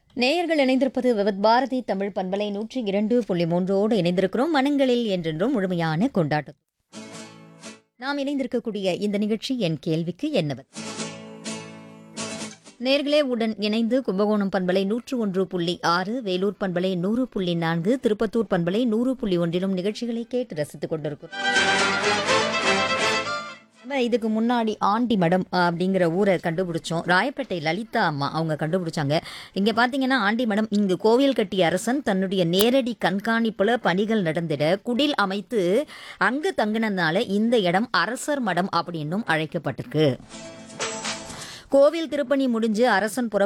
நேயர்கள் இணைந்திருப்பது விவத் பாரதி தமிழ் பண்பலை நூற்றி இரண்டு புள்ளி மூன்றோடு இணைந்திருக்கிறோம் மனங்களில் என்றென்றும் முழுமையான கொண்டாட்டம் நாம் இணைந்திருக்கக்கூடிய இந்த நிகழ்ச்சி என் கேள்விக்கு என்னவர் நேர்களே உடன் இணைந்து கும்பகோணம் பண்பலை நூற்று ஒன்று புள்ளி ஆறு வேலூர் பண்பலை நூறு புள்ளி நான்கு திருப்பத்தூர் பண்பலை நூறு புள்ளி ஒன்றிலும் நிகழ்ச்சிகளை கேட்டு ரசித்துக் கொண்டிருக்கிறோம் நம்ம இதுக்கு முன்னாடி ஆண்டி மடம் அப்படிங்கிற ஊரை கண்டுபிடிச்சோம் ராயப்பேட்டை லலிதா அம்மா அவங்க கண்டுபிடிச்சாங்க இங்க பாத்தீங்கன்னா ஆண்டி மடம் இங்கு கோவில் கட்டிய அரசன் தன்னுடைய நேரடி கண்காணிப்புல பணிகள் நடந்திட குடில் அமைத்து அங்கு தங்கினதுனால இந்த இடம் அரசர் மடம் அப்படின்னும் அழைக்கப்பட்டிருக்கு கோவில் திருப்பணி முடிஞ்சு அரசன் புற